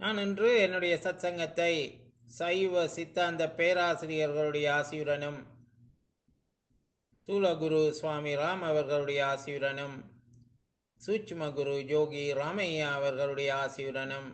நான் இன்று என்னுடைய சத்சங்கத்தை சைவ சித்தாந்த பேராசிரியர்களுடைய ஆசியுடனும் தூலகுரு சுவாமி ராம் அவர்களுடைய ஆசியுடனும் சூட்சும குரு யோகி ராமையா அவர்களுடைய ஆசியுடனும்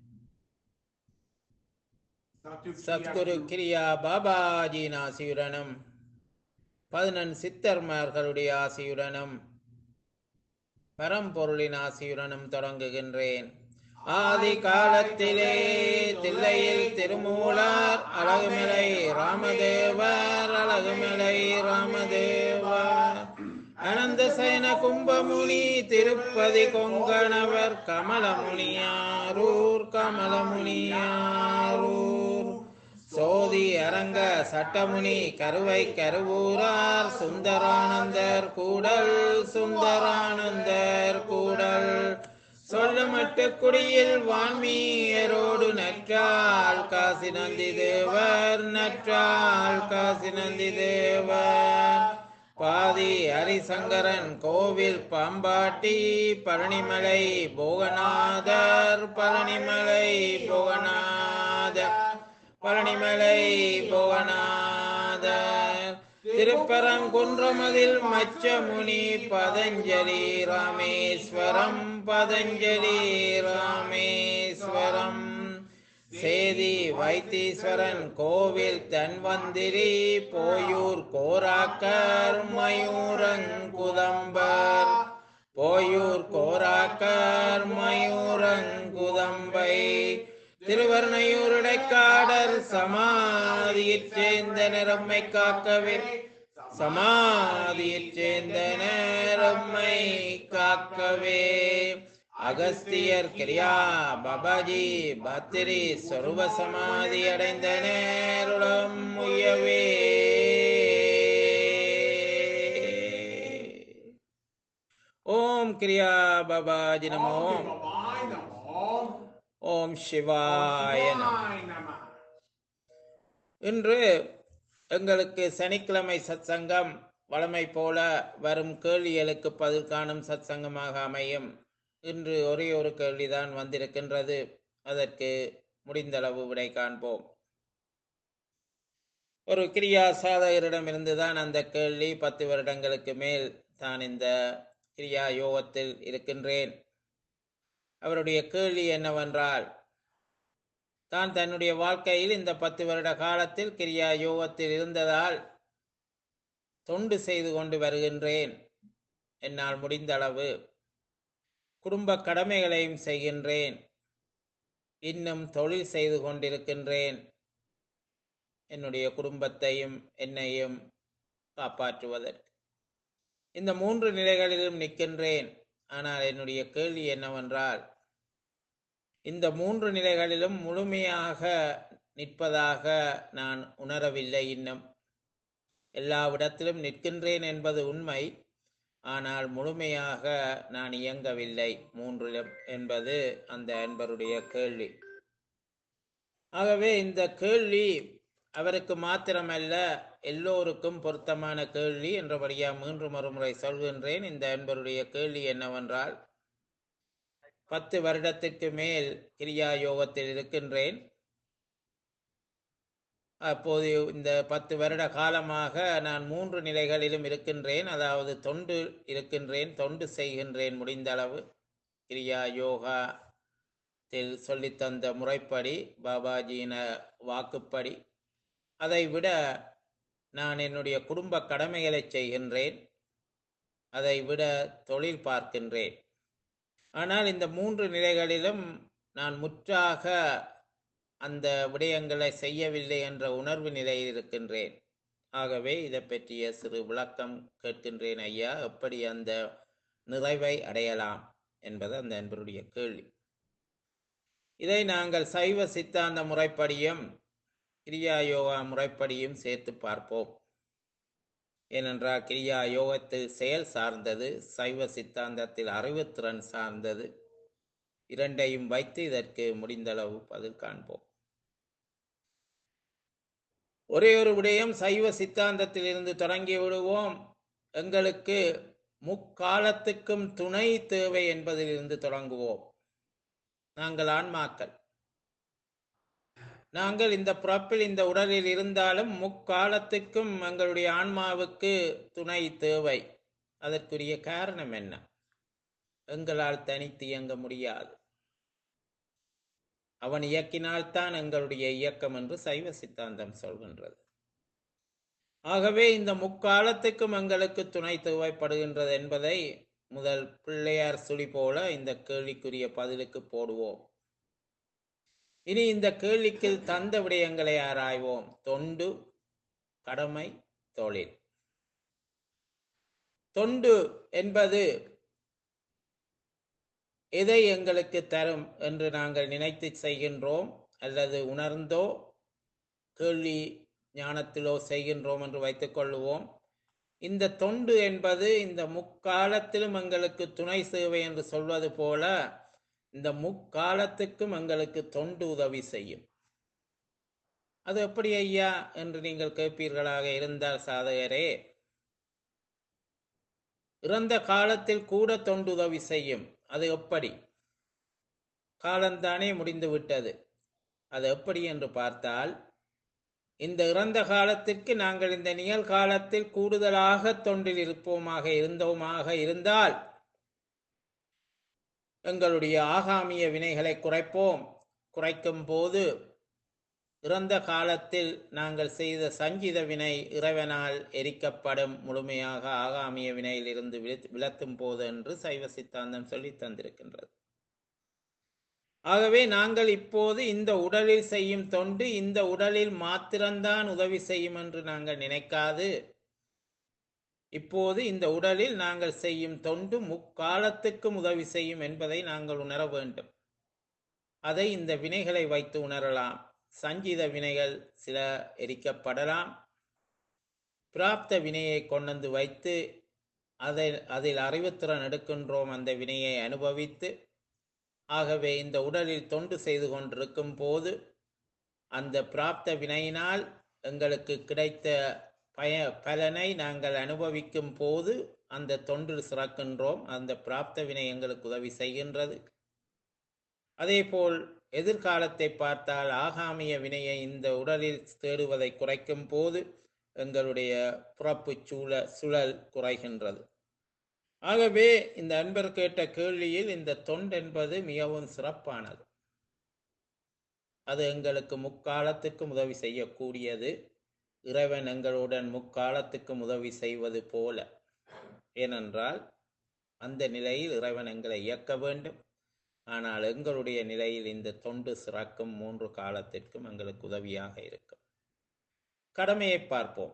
சத்குரு கிரியா பாபாஜியின் ஆசியுடனும் பதினெண் சித்தர்மார்களுடைய ஆசியுடனும் பரம்பொருளின் ஆசியுடனும் தொடங்குகின்றேன் ஆதி காலத்திலே தில்லையில் திருமூலர் அழகுமலை ராமதேவர் அழகுமலை ராமதேவர் அனந்த சயன கும்பமுனி திருப்பதி கொங்கணவர் கமலமுனியாரூர் கமலமுனியாரூர் சோதி அரங்க சட்டமுனி கருவை கருவூரார் சுந்தரானந்தர் கூடல் சுந்தரானந்தர் கூடல் சொல்லமட்டு குடியில் வான்மீயரோடு நற்றால் காசி நந்தி தேவர் நற்றால் காசி நந்தி தேவர் பாதி ஹரிசங்கரன் கோவில் பாம்பாட்டி பழனிமலை போகநாதர் பழனிமலை போகநாதர் பழனிமலை போகநாதர் திருப்பரங்குன்றமதில் மச்சமுனி பதஞ்சலி ராமேஸ்வரம் பதஞ்சலி ராமேஸ்வரம் சேதி வைத்தீஸ்வரன் கோவில் தன்வந்திரி போயூர் கோராக்கர் மயூரங்குதம்பர் போயூர் கோராக்கர் மயூரங்குதம்பை திருவர்ணையூருடைக்காடர் சமாதியைச் சேர்ந்த நிறம்மை காக்கவே சமாதியைச் சேர்ந்த நேரம்மை காக்கவே அகஸ்தியர் கிரியா பாபாஜி பத்திரி சொருப சமாதி அடைந்த நேருளம் முயவே ஓம் கிரியா பாபாஜி நமோ ஓம் சிவாய நம இன்று எங்களுக்கு சனிக்கிழமை சத்சங்கம் வழமை போல வரும் கேள்விகளுக்கு பதில் காணும் சத்சங்கமாக அமையும் இன்று ஒரே ஒரு கேள்விதான் வந்திருக்கின்றது அதற்கு முடிந்தளவு விடை காண்போம் ஒரு கிரியா சாதகரிடமிருந்து தான் அந்த கேள்வி பத்து வருடங்களுக்கு மேல் தான் இந்த கிரியா யோகத்தில் இருக்கின்றேன் அவருடைய கேள்வி என்னவென்றால் தான் தன்னுடைய வாழ்க்கையில் இந்த பத்து வருட காலத்தில் கிரியா யோகத்தில் இருந்ததால் தொண்டு செய்து கொண்டு வருகின்றேன் என்னால் முடிந்த அளவு குடும்ப கடமைகளையும் செய்கின்றேன் இன்னும் தொழில் செய்து கொண்டிருக்கின்றேன் என்னுடைய குடும்பத்தையும் என்னையும் காப்பாற்றுவதற்கு இந்த மூன்று நிலைகளிலும் நிற்கின்றேன் ஆனால் என்னுடைய கேள்வி என்னவென்றால் இந்த மூன்று நிலைகளிலும் முழுமையாக நிற்பதாக நான் உணரவில்லை இன்னும் எல்லாவிடத்திலும் நிற்கின்றேன் என்பது உண்மை ஆனால் முழுமையாக நான் இயங்கவில்லை மூன்றிலும் என்பது அந்த அன்பருடைய கேள்வி ஆகவே இந்த கேள்வி அவருக்கு மாத்திரமல்ல எல்லோருக்கும் பொருத்தமான கேள்வி என்றபடியா மூன்று மறுமுறை சொல்கின்றேன் இந்த அன்பருடைய கேள்வி என்னவென்றால் பத்து வருடத்திற்கு மேல் கிரியா யோகத்தில் இருக்கின்றேன் அப்போது இந்த பத்து வருட காலமாக நான் மூன்று நிலைகளிலும் இருக்கின்றேன் அதாவது தொண்டு இருக்கின்றேன் தொண்டு செய்கின்றேன் முடிந்த அளவு கிரியா யோகா சொல்லித்தந்த முறைப்படி பாபாஜியின வாக்குப்படி அதை விட நான் என்னுடைய குடும்ப கடமைகளை செய்கின்றேன் அதை விட தொழில் பார்க்கின்றேன் ஆனால் இந்த மூன்று நிலைகளிலும் நான் முற்றாக அந்த விடயங்களை செய்யவில்லை என்ற உணர்வு நிலையில் இருக்கின்றேன் ஆகவே இதை பற்றிய சிறு விளக்கம் கேட்கின்றேன் ஐயா எப்படி அந்த நிறைவை அடையலாம் என்பது அந்த அன்பருடைய கேள்வி இதை நாங்கள் சைவ சித்தாந்த முறைப்படியும் கிரியா யோகா முறைப்படியும் சேர்த்து பார்ப்போம் ஏனென்றால் கிரியா யோகத்தில் செயல் சார்ந்தது சைவ சித்தாந்தத்தில் அறிவுத்திறன் சார்ந்தது இரண்டையும் வைத்து இதற்கு முடிந்தளவு பதில் காண்போம் ஒரே ஒரு விடயம் சைவ சித்தாந்தத்தில் இருந்து தொடங்கி விடுவோம் எங்களுக்கு முக்காலத்துக்கும் துணை தேவை என்பதிலிருந்து தொடங்குவோம் நாங்கள் ஆன்மாக்கள் நாங்கள் இந்த பிறப்பில் இந்த உடலில் இருந்தாலும் முக்காலத்துக்கும் எங்களுடைய ஆன்மாவுக்கு துணை தேவை அதற்குரிய காரணம் என்ன எங்களால் தனித்து இயங்க முடியாது அவன் இயக்கினால்தான் எங்களுடைய இயக்கம் என்று சைவ சித்தாந்தம் சொல்கின்றது ஆகவே இந்த முக்காலத்துக்கும் எங்களுக்கு துணை தேவைப்படுகின்றது என்பதை முதல் பிள்ளையார் சுழி போல இந்த கேள்விக்குரிய பதிலுக்கு போடுவோம் இனி இந்த கேள்விக்கு தந்த விடயங்களை ஆராய்வோம் தொண்டு கடமை தொழில் தொண்டு என்பது எதை எங்களுக்கு தரும் என்று நாங்கள் நினைத்து செய்கின்றோம் அல்லது உணர்ந்தோ கேள்வி ஞானத்திலோ செய்கின்றோம் என்று வைத்துக் கொள்ளுவோம் இந்த தொண்டு என்பது இந்த முக்காலத்திலும் எங்களுக்கு துணை சேவை என்று சொல்வது போல இந்த முக்காலத்துக்கும் எங்களுக்கு தொண்டு உதவி செய்யும் அது எப்படி ஐயா என்று நீங்கள் கேட்பீர்களாக இருந்தால் சாதகரே இறந்த காலத்தில் கூட தொண்டு உதவி செய்யும் அது எப்படி காலந்தானே முடிந்து விட்டது அது எப்படி என்று பார்த்தால் இந்த இறந்த காலத்திற்கு நாங்கள் இந்த நிகழ்காலத்தில் கூடுதலாக தொண்டில் இருப்போமாக இருந்தோமாக இருந்தால் எங்களுடைய ஆகாமிய வினைகளை குறைப்போம் குறைக்கும் போது இறந்த காலத்தில் நாங்கள் செய்த சஞ்சித வினை இறைவனால் எரிக்கப்படும் முழுமையாக ஆகாமிய வினையில் இருந்து விலத்தும் போது என்று சைவ சித்தாந்தம் சொல்லி தந்திருக்கின்றது ஆகவே நாங்கள் இப்போது இந்த உடலில் செய்யும் தொண்டு இந்த உடலில் மாத்திரம்தான் உதவி செய்யும் என்று நாங்கள் நினைக்காது இப்போது இந்த உடலில் நாங்கள் செய்யும் தொண்டு முக்காலத்துக்கும் உதவி செய்யும் என்பதை நாங்கள் உணர வேண்டும் அதை இந்த வினைகளை வைத்து உணரலாம் சஞ்சித வினைகள் சில எரிக்கப்படலாம் பிராப்த வினையை கொண்டு வைத்து அதை அதில் அறிவுத்திறன் எடுக்கின்றோம் அந்த வினையை அனுபவித்து ஆகவே இந்த உடலில் தொண்டு செய்து கொண்டிருக்கும் போது அந்த பிராப்த வினையினால் எங்களுக்கு கிடைத்த பய பலனை நாங்கள் அனுபவிக்கும் போது அந்த தொண்டில் சிறக்கின்றோம் அந்த பிராப்த வினை எங்களுக்கு உதவி செய்கின்றது அதேபோல் எதிர்காலத்தை பார்த்தால் ஆகாமிய வினையை இந்த உடலில் தேடுவதை குறைக்கும் போது எங்களுடைய புறப்பு சூழ சுழல் குறைகின்றது ஆகவே இந்த அன்பர் கேட்ட கேள்வியில் இந்த தொண்டு என்பது மிகவும் சிறப்பானது அது எங்களுக்கு முக்காலத்துக்கும் உதவி செய்யக்கூடியது இறைவன் எங்களுடன் முக்காலத்துக்கும் உதவி செய்வது போல ஏனென்றால் அந்த நிலையில் இறைவன் எங்களை இயக்க வேண்டும் ஆனால் எங்களுடைய நிலையில் இந்த தொண்டு சிறக்கும் மூன்று காலத்திற்கும் எங்களுக்கு உதவியாக இருக்கும் கடமையை பார்ப்போம்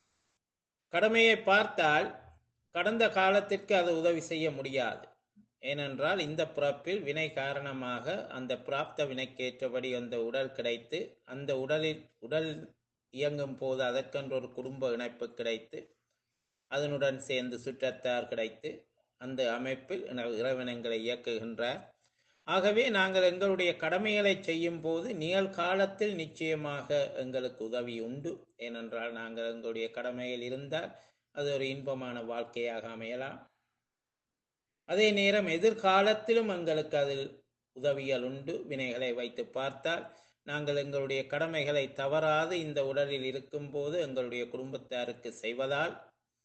கடமையை பார்த்தால் கடந்த காலத்திற்கு அது உதவி செய்ய முடியாது ஏனென்றால் இந்த பிறப்பில் வினை காரணமாக அந்த பிராப்த வினைக்கேற்றபடி அந்த உடல் கிடைத்து அந்த உடலில் உடல் இயங்கும் போது அதற்கென்று ஒரு குடும்ப இணைப்பு கிடைத்து அதனுடன் சேர்ந்து சுற்றத்தார் கிடைத்து அந்த அமைப்பில் இறைவன் எங்களை இயக்குகின்றார் ஆகவே நாங்கள் எங்களுடைய கடமைகளை செய்யும் போது நிகழ்காலத்தில் நிச்சயமாக எங்களுக்கு உதவி உண்டு ஏனென்றால் நாங்கள் எங்களுடைய கடமையில் இருந்தால் அது ஒரு இன்பமான வாழ்க்கையாக அமையலாம் அதே நேரம் எதிர்காலத்திலும் எங்களுக்கு அதில் உதவிகள் உண்டு வினைகளை வைத்து பார்த்தால் நாங்கள் எங்களுடைய கடமைகளை தவறாது இந்த உடலில் இருக்கும்போது எங்களுடைய குடும்பத்தாருக்கு செய்வதால்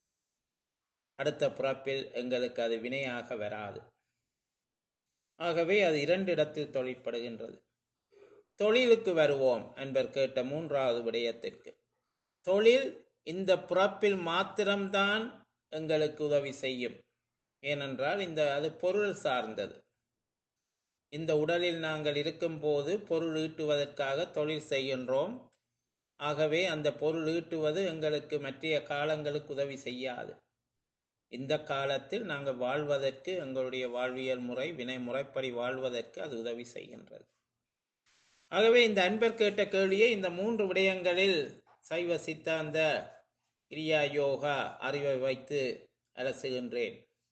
அடுத்த பிறப்பில் எங்களுக்கு அது வினையாக வராது ஆகவே அது இரண்டு இடத்தில் தொழிற்படுகின்றது தொழிலுக்கு வருவோம் என்பர் கேட்ட மூன்றாவது விடயத்திற்கு தொழில் இந்த பிறப்பில் மாத்திரம்தான் எங்களுக்கு உதவி செய்யும் ஏனென்றால் இந்த அது பொருள் சார்ந்தது இந்த உடலில் நாங்கள் இருக்கும்போது பொருள் ஈட்டுவதற்காக தொழில் செய்கின்றோம் ஆகவே அந்த பொருள் ஈட்டுவது எங்களுக்கு மற்றைய காலங்களுக்கு உதவி செய்யாது இந்த காலத்தில் நாங்கள் வாழ்வதற்கு எங்களுடைய வாழ்வியல் முறை வினை முறைப்படி வாழ்வதற்கு அது உதவி செய்கின்றது ஆகவே இந்த அன்பர் கேட்ட கேள்வியை இந்த மூன்று விடயங்களில் சைவ சித்தாந்த கிரியா யோகா அறிவை வைத்து அலசுகின்றேன்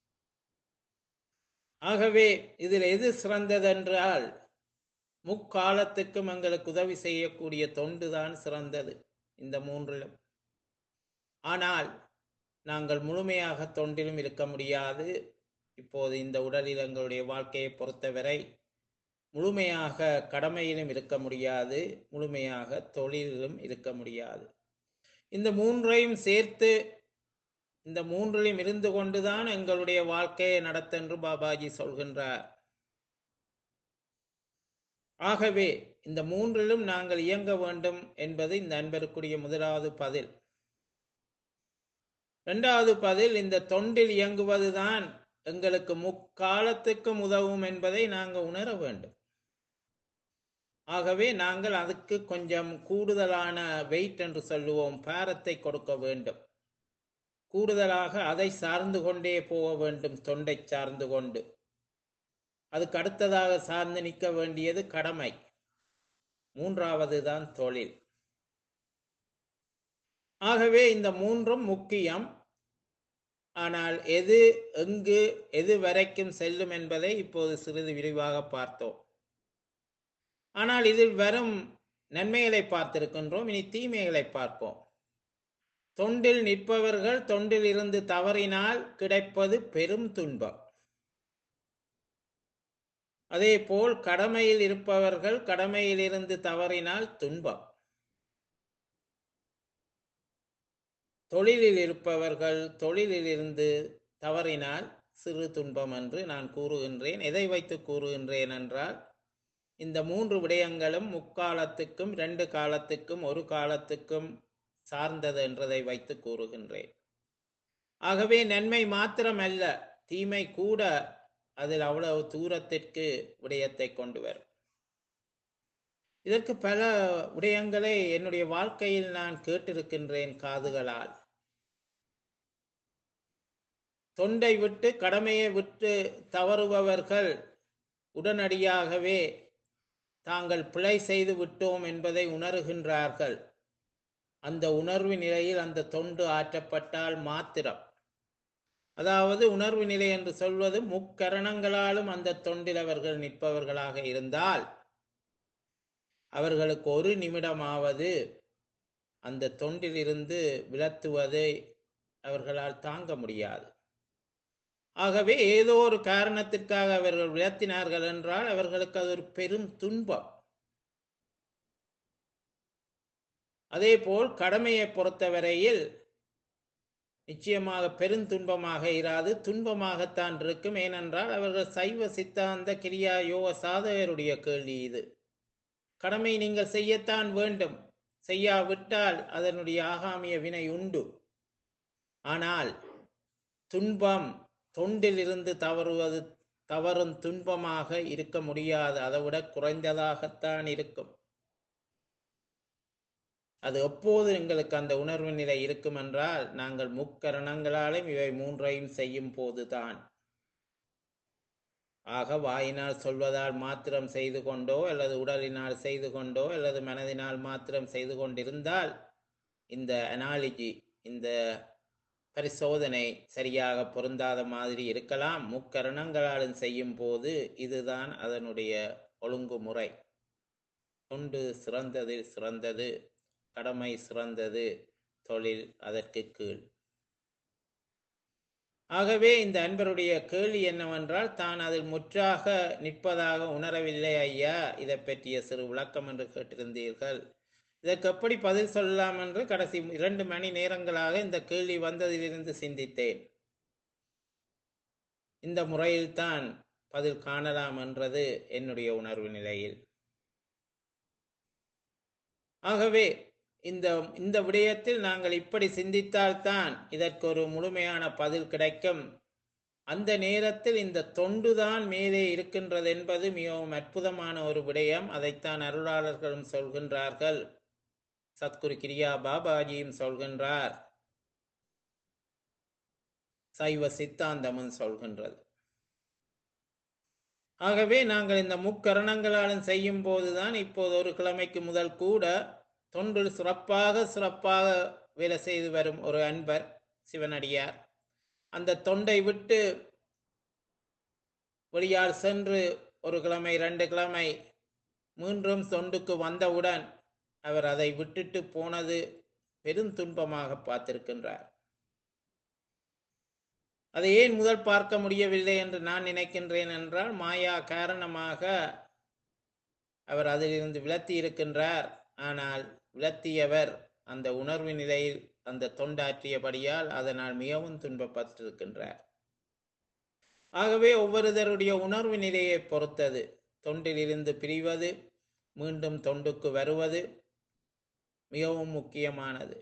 ஆகவே இதில் எது சிறந்ததென்றால் முக்காலத்துக்கும் எங்களுக்கு உதவி செய்யக்கூடிய தொண்டுதான் சிறந்தது இந்த மூன்றிலும் ஆனால் நாங்கள் முழுமையாக தொண்டிலும் இருக்க முடியாது இப்போது இந்த உடலில் எங்களுடைய வாழ்க்கையை பொறுத்தவரை முழுமையாக கடமையிலும் இருக்க முடியாது முழுமையாக தொழிலிலும் இருக்க முடியாது இந்த மூன்றையும் சேர்த்து இந்த மூன்றிலும் இருந்து கொண்டுதான் எங்களுடைய வாழ்க்கையை நடத்தென்று பாபாஜி சொல்கின்றார் ஆகவே இந்த மூன்றிலும் நாங்கள் இயங்க வேண்டும் என்பது இந்த அன்பருக்குரிய முதலாவது பதில் இரண்டாவது பதில் இந்த தொண்டில் இயங்குவதுதான் எங்களுக்கு முக்காலத்துக்கும் உதவும் என்பதை நாங்கள் உணர வேண்டும் ஆகவே நாங்கள் அதுக்கு கொஞ்சம் கூடுதலான வெயிட் என்று சொல்லுவோம் பாரத்தை கொடுக்க வேண்டும் கூடுதலாக அதை சார்ந்து கொண்டே போக வேண்டும் தொண்டை சார்ந்து கொண்டு அதுக்கு அடுத்ததாக சார்ந்து நிற்க வேண்டியது கடமை மூன்றாவது தான் தொழில் ஆகவே இந்த மூன்றும் முக்கியம் ஆனால் எது எங்கு எது வரைக்கும் செல்லும் என்பதை இப்போது சிறிது விரிவாக பார்த்தோம் ஆனால் இதில் வரும் நன்மைகளை பார்த்திருக்கின்றோம் இனி தீமைகளை பார்ப்போம் தொண்டில் நிற்பவர்கள் தொண்டில் இருந்து தவறினால் கிடைப்பது பெரும் துன்பம் அதே போல் கடமையில் இருப்பவர்கள் கடமையில் இருந்து தவறினால் துன்பம் தொழிலில் இருப்பவர்கள் தொழிலில் இருந்து தவறினால் சிறு துன்பம் என்று நான் கூறுகின்றேன் எதை வைத்து கூறுகின்றேன் என்றால் இந்த மூன்று விடயங்களும் முக்காலத்துக்கும் ரெண்டு காலத்துக்கும் ஒரு காலத்துக்கும் சார்ந்தது என்றதை வைத்து கூறுகின்றேன் ஆகவே நன்மை மாத்திரமல்ல தீமை கூட அதில் அவ்வளவு தூரத்திற்கு விடயத்தை கொண்டு வரும் இதற்கு பல விடயங்களை என்னுடைய வாழ்க்கையில் நான் கேட்டிருக்கின்றேன் காதுகளால் தொண்டை விட்டு கடமையை விட்டு தவறுபவர்கள் உடனடியாகவே தாங்கள் பிழை செய்து விட்டோம் என்பதை உணர்கின்றார்கள் அந்த உணர்வு நிலையில் அந்த தொண்டு ஆற்றப்பட்டால் மாத்திரம் அதாவது உணர்வு நிலை என்று சொல்வது முக்கரணங்களாலும் அந்த தொண்டில் அவர்கள் நிற்பவர்களாக இருந்தால் அவர்களுக்கு ஒரு நிமிடமாவது அந்த தொண்டிலிருந்து விலத்துவதை அவர்களால் தாங்க முடியாது ஆகவே ஏதோ ஒரு காரணத்திற்காக அவர்கள் விளத்தினார்கள் என்றால் அவர்களுக்கு அது ஒரு பெரும் துன்பம் அதே போல் கடமையை பொறுத்தவரையில் நிச்சயமாக பெருந்துன்பமாக இராது துன்பமாகத்தான் இருக்கும் ஏனென்றால் அவர்கள் சைவ சித்தாந்த கிரியா யோக சாதகருடைய கேள்வி இது கடமை நீங்கள் செய்யத்தான் வேண்டும் செய்யாவிட்டால் அதனுடைய ஆகாமிய வினை உண்டு ஆனால் துன்பம் தொண்டிலிருந்து தவறுவது தவறும் துன்பமாக இருக்க முடியாது அதை விட குறைந்ததாகத்தான் இருக்கும் அது எப்போது எங்களுக்கு அந்த உணர்வு நிலை இருக்கும் என்றால் நாங்கள் முக்கரணங்களாலும் இவை மூன்றையும் செய்யும் போதுதான் ஆக வாயினால் சொல்வதால் மாத்திரம் செய்து கொண்டோ அல்லது உடலினால் செய்து கொண்டோ அல்லது மனதினால் மாத்திரம் செய்து கொண்டிருந்தால் இந்த அனாலஜி இந்த பரிசோதனை சரியாக பொருந்தாத மாதிரி இருக்கலாம் முக்கரணங்களாலும் செய்யும் போது இதுதான் அதனுடைய ஒழுங்குமுறை தொண்டு சிறந்தது சிறந்தது கடமை சிறந்தது தொழில் அதற்கு கீழ் ஆகவே இந்த அன்பருடைய கேள்வி என்னவென்றால் தான் அதில் முற்றாக நிற்பதாக உணரவில்லை ஐயா இதை பற்றிய சிறு விளக்கம் என்று கேட்டிருந்தீர்கள் இதற்கு எப்படி பதில் சொல்லலாம் என்று கடைசி இரண்டு மணி நேரங்களாக இந்த கேள்வி வந்ததிலிருந்து சிந்தித்தேன் இந்த முறையில்தான் பதில் காணலாம் என்றது என்னுடைய உணர்வு நிலையில் ஆகவே இந்த இந்த விடயத்தில் நாங்கள் இப்படி சிந்தித்தால்தான் இதற்கு ஒரு முழுமையான பதில் கிடைக்கும் அந்த நேரத்தில் இந்த தொண்டுதான் மேலே இருக்கின்றது என்பது மிகவும் அற்புதமான ஒரு விடயம் அதைத்தான் அருளாளர்களும் சொல்கின்றார்கள் சத்குரு கிரியா பாபாஜியும் சொல்கின்றார் சைவ சித்தாந்தமும் சொல்கின்றது ஆகவே நாங்கள் இந்த முக்கரணங்களாலும் செய்யும் போதுதான் இப்போது ஒரு கிழமைக்கு முதல் கூட தொண்டில் சிறப்பாக சிறப்பாக வேலை செய்து வரும் ஒரு அன்பர் சிவனடியார் அந்த தொண்டை விட்டு வெளியால் சென்று ஒரு கிழமை ரெண்டு கிழமை மீண்டும் தொண்டுக்கு வந்தவுடன் அவர் அதை விட்டுட்டு போனது பெருந்துன்பமாக பார்த்திருக்கின்றார் அதை ஏன் முதல் பார்க்க முடியவில்லை என்று நான் நினைக்கின்றேன் என்றால் மாயா காரணமாக அவர் அதிலிருந்து விலத்தி இருக்கின்றார் ஆனால் விலத்தியவர் அந்த உணர்வு நிலையில் அந்த தொண்டாற்றியபடியால் அதனால் மிகவும் துன்பப்பட்டிருக்கின்றார் ஆகவே ஒவ்வொருவருடைய உணர்வு நிலையை பொறுத்தது தொண்டிலிருந்து பிரிவது மீண்டும் தொண்டுக்கு வருவது மிகவும் முக்கியமானது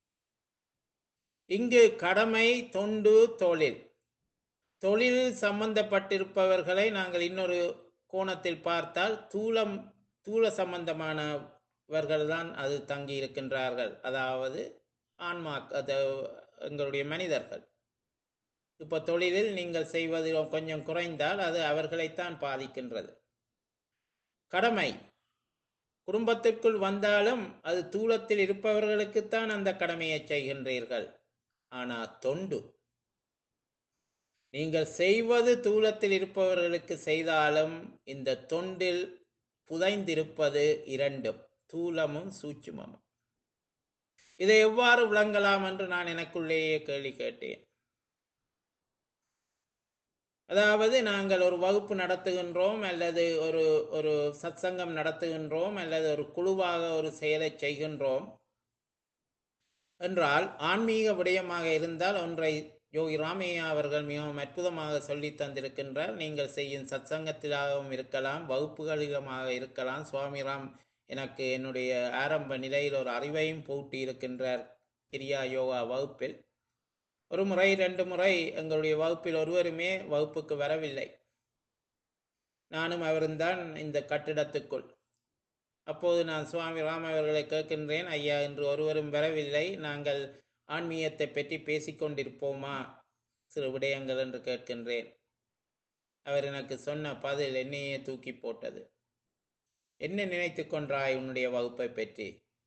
இங்கு கடமை தொண்டு தொழில் தொழிலில் சம்பந்தப்பட்டிருப்பவர்களை நாங்கள் இன்னொரு கோணத்தில் பார்த்தால் தூளம் தூள சம்பந்தமானவர்கள் தான் அது தங்கி இருக்கின்றார்கள் அதாவது ஆன்மா அது எங்களுடைய மனிதர்கள் இப்போ தொழிலில் நீங்கள் செய்வது கொஞ்சம் குறைந்தால் அது அவர்களைத்தான் பாதிக்கின்றது கடமை குடும்பத்திற்குள் வந்தாலும் அது தூளத்தில் இருப்பவர்களுக்குத்தான் அந்த கடமையை செய்கின்றீர்கள் ஆனால் தொண்டு நீங்கள் செய்வது தூளத்தில் இருப்பவர்களுக்கு செய்தாலும் இந்த தொண்டில் புதைந்திருப்பது இரண்டும் தூலமும் சூட்சுமமும் இதை எவ்வாறு விளங்கலாம் என்று நான் எனக்குள்ளேயே கேள்வி கேட்டேன் அதாவது நாங்கள் ஒரு வகுப்பு நடத்துகின்றோம் அல்லது ஒரு ஒரு சத்சங்கம் நடத்துகின்றோம் அல்லது ஒரு குழுவாக ஒரு செயலை செய்கின்றோம் என்றால் ஆன்மீக விடயமாக இருந்தால் ஒன்றை யோகி ராமையா அவர்கள் மிகவும் அற்புதமாக சொல்லி தந்திருக்கின்றார் நீங்கள் செய்யும் சத்சங்கத்திலாகவும் இருக்கலாம் வகுப்புகளிலுமாக இருக்கலாம் சுவாமி ராம் எனக்கு என்னுடைய ஆரம்ப நிலையில் ஒரு அறிவையும் பூட்டி இருக்கின்றார் கிரியா யோகா வகுப்பில் ஒரு முறை ரெண்டு முறை எங்களுடைய வகுப்பில் ஒருவருமே வகுப்புக்கு வரவில்லை நானும் அவரும்தான் இந்த கட்டிடத்துக்குள் அப்போது நான் சுவாமி ராம் அவர்களை கேட்கின்றேன் ஐயா என்று ஒருவரும் வரவில்லை நாங்கள் ஆன்மீகத்தை பற்றி பேசிக்கொண்டிருப்போமா சிறு விடயங்கள் என்று கேட்கின்றேன் அவர் எனக்கு சொன்ன பதில் என்னையே தூக்கி போட்டது என்ன நினைத்து கொண்டாய் உன்னுடைய வகுப்பை பற்றி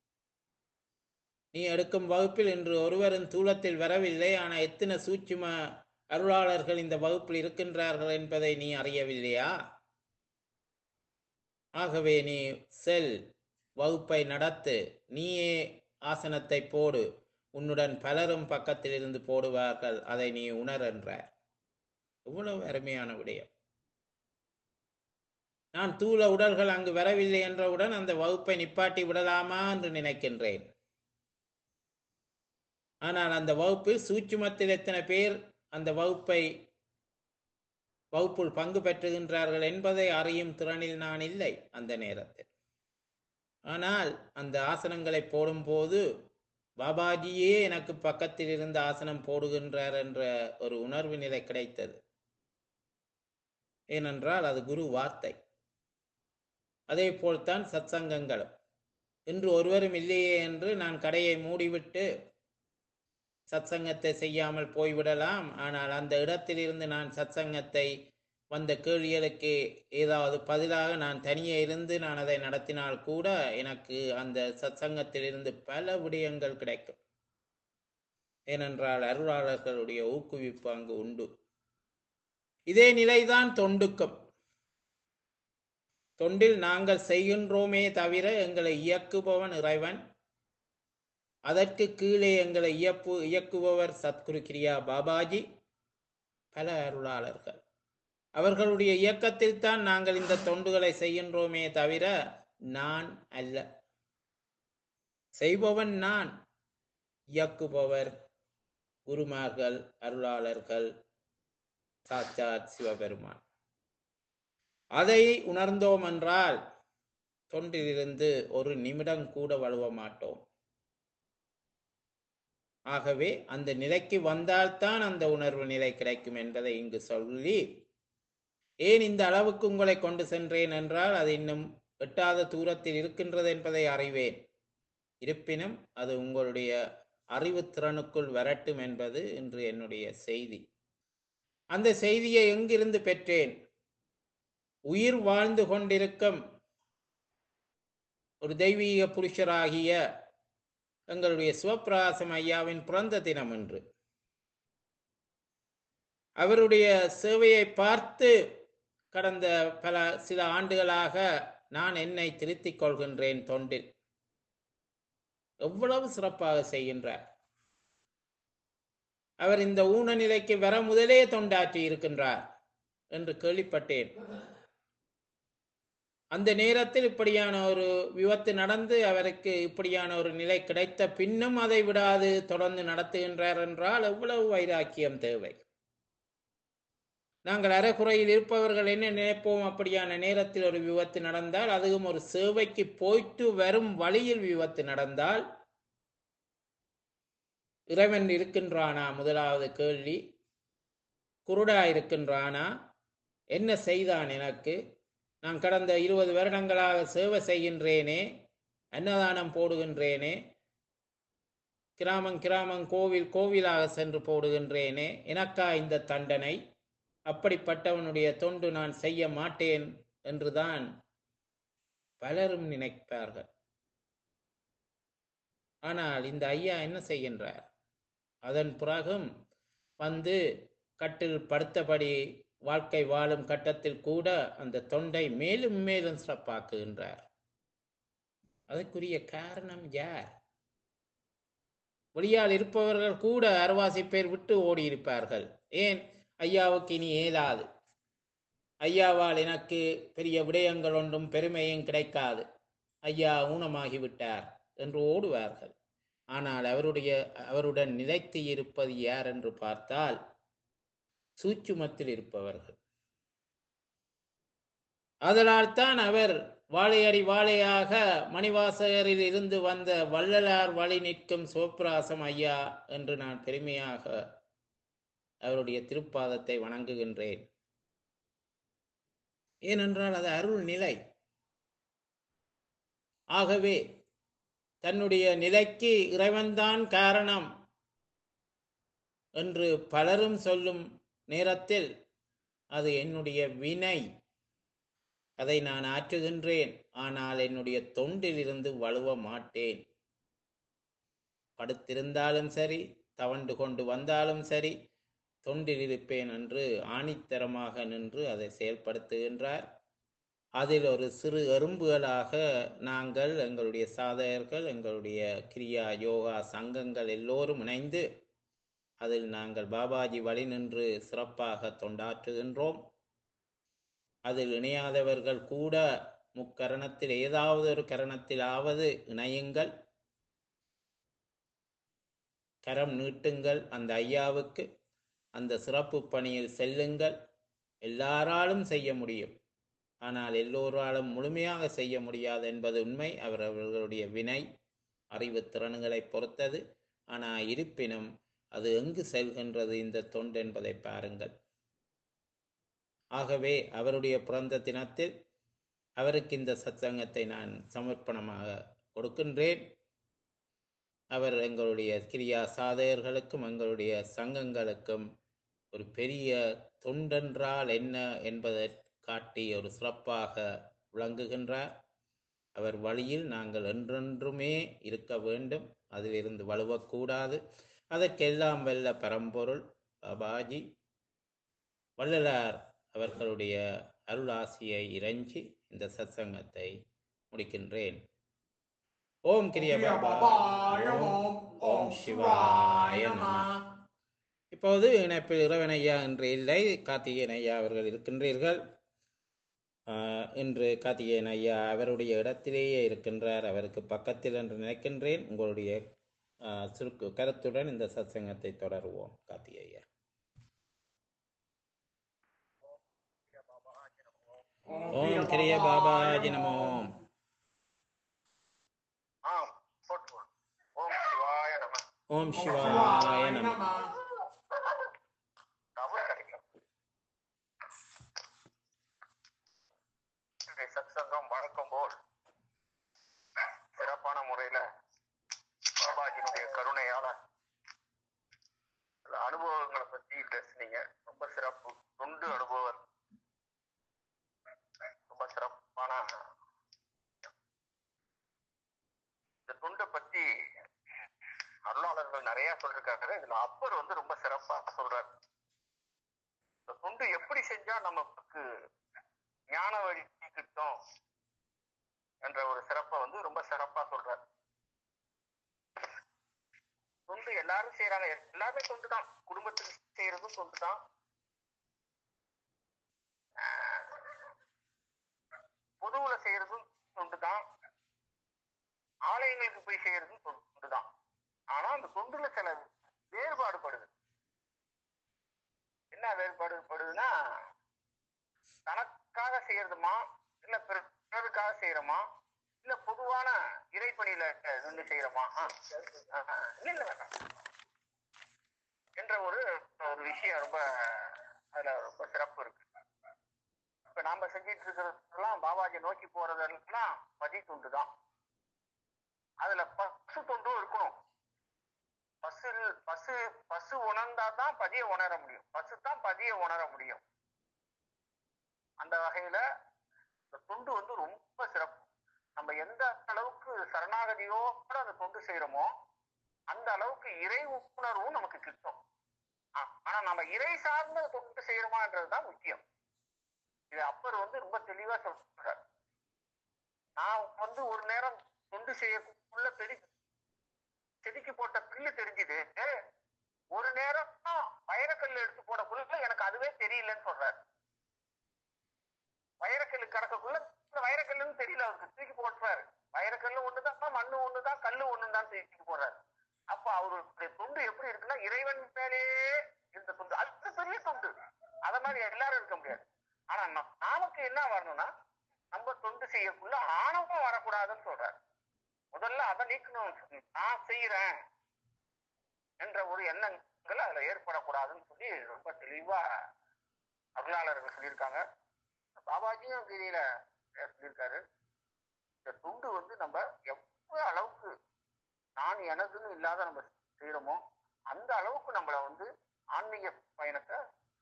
நீ எடுக்கும் வகுப்பில் இன்று ஒருவரும் தூளத்தில் வரவில்லை ஆனால் எத்தனை சூட்சும அருளாளர்கள் இந்த வகுப்பில் இருக்கின்றார்கள் என்பதை நீ அறியவில்லையா ஆகவே நீ செல் வகுப்பை நடத்து நீயே ஆசனத்தை போடு உன்னுடன் பலரும் பக்கத்தில் இருந்து போடுவார்கள் அதை நீ உணர் என்றார் எவ்வளவு அருமையான விடயம் நான் தூள உடல்கள் அங்கு வரவில்லை என்றவுடன் அந்த வகுப்பை நிப்பாட்டி விடலாமா என்று நினைக்கின்றேன் ஆனால் அந்த வகுப்பில் சூட்சுமத்தில் எத்தனை பேர் அந்த வகுப்பை வகுப்புள் பங்கு பெற்றுகின்றார்கள் என்பதை அறியும் திறனில் நான் இல்லை அந்த நேரத்தில் ஆனால் அந்த ஆசனங்களை போடும்போது பாபாஜியே எனக்கு பக்கத்தில் இருந்து ஆசனம் போடுகின்றார் என்ற ஒரு உணர்வு நிலை கிடைத்தது ஏனென்றால் அது குரு வார்த்தை அதே போல்தான் சத்சங்கங்களும் இன்று ஒருவரும் இல்லையே என்று நான் கடையை மூடிவிட்டு சத்சங்கத்தை செய்யாமல் போய்விடலாம் ஆனால் அந்த இடத்திலிருந்து நான் சத்சங்கத்தை வந்த கேள்விகளுக்கு ஏதாவது பதிலாக நான் தனியே இருந்து நான் அதை நடத்தினால் கூட எனக்கு அந்த சத்சங்கத்திலிருந்து பல விடயங்கள் கிடைக்கும் ஏனென்றால் அருளாளர்களுடைய ஊக்குவிப்பு அங்கு உண்டு இதே நிலைதான் தொண்டுக்கும் தொண்டில் நாங்கள் செய்கின்றோமே தவிர எங்களை இயக்குபவன் இறைவன் அதற்கு கீழே எங்களை இயப்பு இயக்குபவர் சத்குரு கிரியா பாபாஜி பல அருளாளர்கள் அவர்களுடைய இயக்கத்தில் தான் நாங்கள் இந்த தொண்டுகளை செய்கின்றோமே தவிர நான் அல்ல செய்பவன் நான் இயக்குபவர் குருமார்கள் அருளாளர்கள் சாச்சாத் சிவபெருமான் அதை உணர்ந்தோம் என்றால் தொண்டிலிருந்து ஒரு நிமிடம் கூட வழுவ மாட்டோம் ஆகவே அந்த நிலைக்கு வந்தால்தான் அந்த உணர்வு நிலை கிடைக்கும் என்பதை இங்கு சொல்லி ஏன் இந்த அளவுக்கு உங்களை கொண்டு சென்றேன் என்றால் அது இன்னும் எட்டாத தூரத்தில் இருக்கின்றது என்பதை அறிவேன் இருப்பினும் அது உங்களுடைய அறிவுத்திறனுக்குள் வரட்டும் என்பது இன்று என்னுடைய செய்தி அந்த செய்தியை எங்கிருந்து பெற்றேன் உயிர் வாழ்ந்து கொண்டிருக்கும் ஒரு தெய்வீக புருஷராகிய எங்களுடைய சிவபிரகாசம் ஐயாவின் பிறந்த தினம் என்று அவருடைய சேவையை பார்த்து கடந்த பல சில ஆண்டுகளாக நான் என்னை திருத்திக் கொள்கின்றேன் தொண்டில் எவ்வளவு சிறப்பாக செய்கின்றார் அவர் இந்த ஊன நிலைக்கு வர முதலே தொண்டாற்றி இருக்கின்றார் என்று கேள்விப்பட்டேன் அந்த நேரத்தில் இப்படியான ஒரு விபத்து நடந்து அவருக்கு இப்படியான ஒரு நிலை கிடைத்த பின்னும் அதை விடாது தொடர்ந்து நடத்துகின்றார் என்றால் எவ்வளவு வைராக்கியம் தேவை நாங்கள் அறகுறையில் இருப்பவர்கள் என்ன நினைப்போம் அப்படியான நேரத்தில் ஒரு விபத்து நடந்தால் அதுவும் ஒரு சேவைக்கு போயிட்டு வரும் வழியில் விபத்து நடந்தால் இறைவன் இருக்கின்றானா முதலாவது கேள்வி குருடா இருக்கின்றானா என்ன செய்தான் எனக்கு நான் கடந்த இருபது வருடங்களாக சேவை செய்கின்றேனே அன்னதானம் போடுகின்றேனே கிராமம் கிராமம் கோவில் கோவிலாக சென்று போடுகின்றேனே எனக்கா இந்த தண்டனை அப்படிப்பட்டவனுடைய தொண்டு நான் செய்ய மாட்டேன் என்றுதான் பலரும் நினைப்பார்கள் ஆனால் இந்த ஐயா என்ன செய்கின்றார் அதன் பிறகும் வந்து கட்டில் படுத்தபடி வாழ்க்கை வாழும் கட்டத்தில் கூட அந்த தொண்டை மேலும் மேலும் சிறப்பாக்குகின்றார் அதற்குரிய காரணம் யார் வெளியால் இருப்பவர்கள் கூட அரைவாசி பேர் விட்டு ஓடி இருப்பார்கள் ஏன் ஐயாவுக்கு இனி ஏதாது ஐயாவால் எனக்கு பெரிய விடயங்கள் ஒன்றும் பெருமையும் கிடைக்காது ஐயா ஊனமாகிவிட்டார் என்று ஓடுவார்கள் ஆனால் அவருடைய அவருடன் நிலைத்து இருப்பது யார் என்று பார்த்தால் சூட்சுமத்தில் இருப்பவர்கள் அதனால் தான் அவர் வாழையடி வாழையாக மணிவாசகரில் இருந்து வந்த வள்ளலார் வழி நிற்கும் சிவபிராசம் ஐயா என்று நான் பெருமையாக அவருடைய திருப்பாதத்தை வணங்குகின்றேன் ஏனென்றால் அது அருள் நிலை ஆகவே தன்னுடைய நிலைக்கு இறைவன்தான் காரணம் என்று பலரும் சொல்லும் நேரத்தில் அது என்னுடைய வினை அதை நான் ஆற்றுகின்றேன் ஆனால் என்னுடைய தொண்டிலிருந்து வலுவ மாட்டேன் படுத்திருந்தாலும் சரி தவண்டு கொண்டு வந்தாலும் சரி தொண்டில் இருப்பேன் என்று ஆணித்தரமாக நின்று அதை செயல்படுத்துகின்றார் அதில் ஒரு சிறு எறும்புகளாக நாங்கள் எங்களுடைய சாதகர்கள் எங்களுடைய கிரியா யோகா சங்கங்கள் எல்லோரும் இணைந்து அதில் நாங்கள் பாபாஜி வழி நின்று சிறப்பாக தொண்டாற்றுகின்றோம் அதில் இணையாதவர்கள் கூட முக்கரணத்தில் ஏதாவது ஒரு கரணத்திலாவது இணையுங்கள் கரம் நீட்டுங்கள் அந்த ஐயாவுக்கு அந்த சிறப்பு பணியில் செல்லுங்கள் எல்லாராலும் செய்ய முடியும் ஆனால் எல்லோராலும் முழுமையாக செய்ய முடியாது என்பது உண்மை அவர் அவர்களுடைய வினை அறிவு திறன்களை பொறுத்தது ஆனால் இருப்பினும் அது எங்கு செல்கின்றது இந்த தொண்டு என்பதை பாருங்கள் ஆகவே அவருடைய பிறந்த தினத்தில் அவருக்கு இந்த சத்சங்கத்தை நான் சமர்ப்பணமாக கொடுக்கின்றேன் அவர் எங்களுடைய கிரியா சாதகர்களுக்கும் எங்களுடைய சங்கங்களுக்கும் ஒரு பெரிய தொண்டென்றால் என்ன என்பதை காட்டி ஒரு சிறப்பாக விளங்குகின்றார் அவர் வழியில் நாங்கள் என்றென்றுமே இருக்க வேண்டும் அதிலிருந்து வலுவக்கூடாது அதற்கெல்லாம் வெல்ல பரம்பொருள் பாபாஜி வள்ளலார் அவர்களுடைய அருளாசியை இறைஞ்சி இந்த சத்சங்கத்தை முடிக்கின்றேன் ஓம் கிரிய பாபா ஓம் ஓம் சிவாய நம இப்போது இணைப்பில் இறைவன் ஐயா என்று இல்லை கார்த்திகேயன் ஐயா அவர்கள் இருக்கின்றீர்கள் ஆஹ், இன்று கார்த்திகேயன் ஐயா அவருடைய இடத்திலேயே இருக்கின்றார் அவருக்கு பக்கத்தில் என்று நினைக்கின்றேன் உங்களுடைய ஆஹ், சுருக்கு கருத்துடன் இந்த சத்சங்கத்தை தொடருவோம் கார்த்திகேயா ஓம் கிரிய பாபாஜி நமோ ஆம் போட்டு வா. ஓம் சிவாய நம ஓம் சிவாய நம டவர் கிடைக்கும் இன்றைய சத்சங்கம் வழக்கம் போல் சிறப்பான முறையில பாபாஜியினுடைய கருணையால சில அனுபவங்களை பத்தி பேசுனீங்க ரொம்ப சிறப்பு தொண்டு அனுபவர் ரொம்ப சிறப்பான இந்த தொண்டை பத்தி அருளாளர்கள் நிறைய சொல்லிருக்காங்க இதுல அப்பர் வந்து ரொம்ப சிறப்பா சொல்றாரு இந்த தொண்டு எப்படி செஞ்சா நமக்கு ஞான வழி கிட்டும் என்ற ஒரு சிறப்பை வந்து ரொம்ப சிறப்பா சொல்றாரு தொண்டு எல்லாரும் செய்யறாங்க எல்லாருமே தொண்டு தான் குடும்பத்துக்கு செய்யறதும் தொண்டு தான் பொதுவுல செய்யறதும் தொண்டு தான் ஆலயங்களுக்கு போய் செய்யறதும் தொண்டு தான் ஆனா அந்த தொண்டுல சில வேறுபாடுபடுது என்ன வேறுபாடுபடுதுன்னா தனக்காக செய்யறதுமா இல்ல பிறருக்காக செய்யறோமா இல்ல பொதுவான இறைப்பணியில நின்று செய்யறோமா ஆ, ஆ, ஆ, இல்ல இல்ல வேண்டாம் என்ற ஒரு ஒரு விஷயம் ரொம்ப அதுல ரொம்ப சிறப்பு இருக்கு இப்ப நாம செஞ்சிட்டு இருக்கிறதெல்லாம் பாபாஜி நோக்கி போறதெல்லாம் பதி தொண்டு தான் அதுல பசு தொண்டும் இருக்கணும் பசு பசு பசு உணர்ந்தா தான் பதியை உணர முடியும் பசு தான் பதியை உணர முடியும் அந்த வகையில இந்த தொண்டு வந்து ரொம்ப சிறப்பு நம்ம எந்த அளவுக்கு சரணாகதியோட அந்த தொண்டு செய்யறோமோ அந்த அளவுக்கு இறை உணர்வும் நமக்கு கிட்டும் ஆ- ஆனா நம்ம இறை சார்ந்த தொண்டு செய்யறோமான்றதுதான் முக்கியம் இது அப்பர் வந்து ரொம்ப தெளிவா சொல்றார் நான் வந்து ஒரு நேரம் தொண்டு செய்யக்குள்ள பெரிய செதுக்கி போட்ட பில்லு தெரிஞ்சுது ஒரு நேரம் வைரக்கல் எடுத்து போடக்குள்ள எனக்கு அதுவே தெரியலன்னு சொல்றாரு வைரக்கல்லு கடக்கக்குள்ள இந்த வைரக்கல்லுன்னு தெரியல அவருக்கு தூக்கி போட்டுறாரு வைரக்கல்லு ஒண்ணுதான் மண்ணு ஒண்ணுதான் கல்லு ஒண்ணுதான் தூக்கி போடுறாரு அப்ப அவருடைய தொண்டு எப்படி இருக்குன்னா இறைவன் மேலேயே இந்த தொண்டு அது பெரிய தொண்டு அத மாதிரி எல்லாரும் இருக்க முடியாது ஆனா நா- நமக்கு என்ன வரணும்னா நம்ம தொண்டு செய்யக்குள்ள ஆணவம் வரக்கூடாதுன்னு சொல்றாரு முதல்ல அதை நீக்கணும் நான் செய்யறேன் என்ற ஒரு எண்ணங்கள் அதுல ஏற்படக்கூடாதுன்னு சொல்லி ரொம்ப தெளிவா அருளாளர்கள் சொல்லியிருக்காங்க பாபாஜியும் கீதையில சொல்லியிருக்காரு இந்த துண்டு வந்து நம்ம எவ்வளவு அளவுக்கு நான் எனதுன்னு இல்லாத நம்ம செய்யறோமோ அந்த அளவுக்கு நம்மள வந்து ஆன்மீக பயணத்தை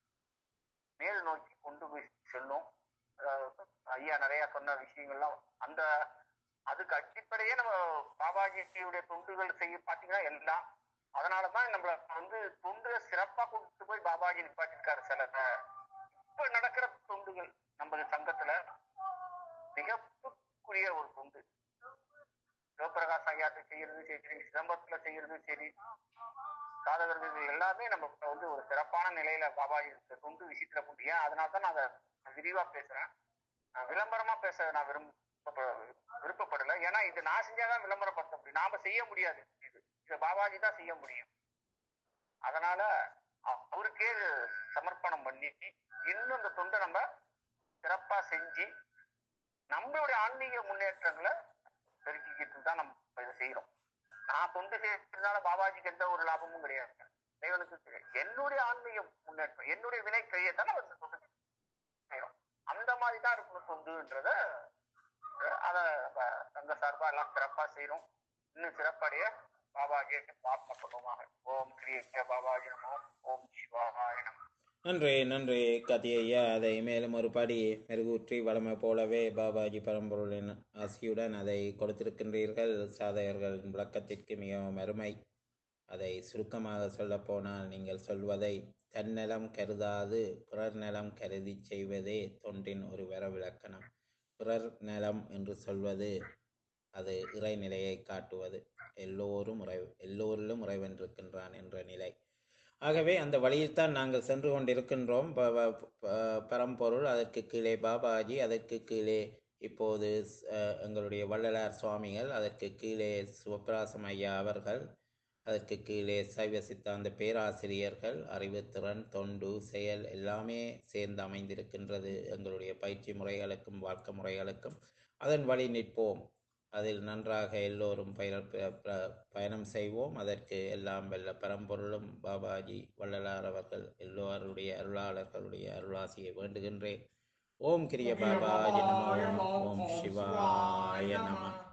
மேல் நோக்கி கொண்டு போய் செல்லும் அதாவது ஐயா நிறைய சொன்ன விஷயங்கள்லாம் அந்த அதுக்கு அடிப்படையே நம்ம பாபாஜியுடைய தொண்டுகள் செய்ய பாத்தீங்கன்னா எல்லாம் அதனாலதான் நம்மள வந்து தொண்டுல சிறப்பா கொண்டு போய் பாபாஜி நிப்பாட்டிருக்காரு சில இப்ப நடக்கிற தொண்டுகள் நம்ம சங்கத்துல மிகப்புக்குரிய ஒரு தொண்டு சிவபிரகாஷ் ஐயாட்ட செய்யறது சரி சிதம்பரத்துல செய்யறது சரி சாதகர்கள் எல்லாமே நம்ம இப்ப வந்து ஒரு சிறப்பான நிலையில பாபாஜி இந்த தொண்டு விஷயத்துல கொண்டு ஏன் அதனால தான் நான் அதை விரிவா பேசுறேன் நான் விளம்பரமா பேச நான் விரும்ப விருப்பப்படல ஏன்னா இது நான் செஞ்சாதான் விளம்பரப்படுத்த முடியும் நாம செய்ய முடியாது இது இது பாபாஜி தான் செய்ய முடியும் அதனால அ- அவருக்கே சமர்ப்பணம் பண்ணி இன்னும் இந்த தொண்டை நம்ம சிறப்பா செஞ்சு நம்மளுடைய ஆன்மீக முன்னேற்றங்களை பெருக்கிக்கிட்டு தான் நம்ம இதை செய்யறோம் நான் தொண்டு செய்யறதுனால பாபாஜிக்கு எந்த ஒரு லாபமும் கிடையாது தேவனுக்கு தெரியும். என்னுடைய ஆன்மீக முன்னேற்றம் என்னுடைய வினை கையத்தான் நம்ம இந்த தொண்டு செய்யறோம் அந்த மாதிரி தான் இருக்கணும் தொண்டுன்றத அஹ், அதை நம்ம சங்க சார்பா எல்லாம் சிறப்பா செய்யறோம் இன்னும் சிறப்படைய பாபாஜியை பிரார்த்தனை பண்ணுவோமாக ஓம் கிரிய பாபாஜி நமோ ஓம் சிவாய நமோ நன்றி நன்றி கதியையா அதை மேலும் ஒரு படி மெருகூற்றி வளமை போலவே பாபாஜி பரம்பொருளின் ஆசியுடன் அதை கொடுத்திருக்கின்றீர்கள் சாதகர்களின் விளக்கத்திற்கு மிகவும் அருமை அதை சுருக்கமாக சொல்லப்போனால் நீங்கள் சொல்வதை தன்னலம் கருதாது பிறர் நலம் கருதி செய்வதே தொண்டின் ஒரு வரவிலக்கணம் பிறர் நலம் என்று சொல்வது அது இறைநிலையை காட்டுவது எல்லோரும் உறை எல்லோரிலும் உறைவென்றிருக்கின்றான் என்ற நிலை ஆகவே அந்த வழியில்தான் நாங்கள் சென்று கொண்டிருக்கின்றோம் ப- ப- ப- பரம்பொருள் அதற்கு கீழே பாபாஜி அதற்கு கீழே இப்போது அஹ், எங்களுடைய வள்ளலார் சுவாமிகள் அதற்கு கீழே சிவபிராசம் ஐயா அவர்கள் அதற்கு கீழே சைவ சித்தாந்த பேராசிரியர்கள் அறிவுத்திறன் தொண்டு செயல் எல்லாமே சேர்ந்து அமைந்திருக்கின்றது எங்களுடைய பயிற்சி முறைகளுக்கும் வாழ்க்கை முறைகளுக்கும் அதன் வழி நிற்போம் அதில் நன்றாக எல்லோரும் பயிர ப- ப- பயணம் செய்வோம் அதற்கு எல்லாம் வெல்ல பரம்பொருளும் பாபாஜி வள்ளலார் அவர்கள் எல்லோருடைய அருளாளர்களுடைய அருளாசியை வேண்டுகின்றேன் ஓம் கிரிய பாபாஜி நமோ ஓம் சிவாய நம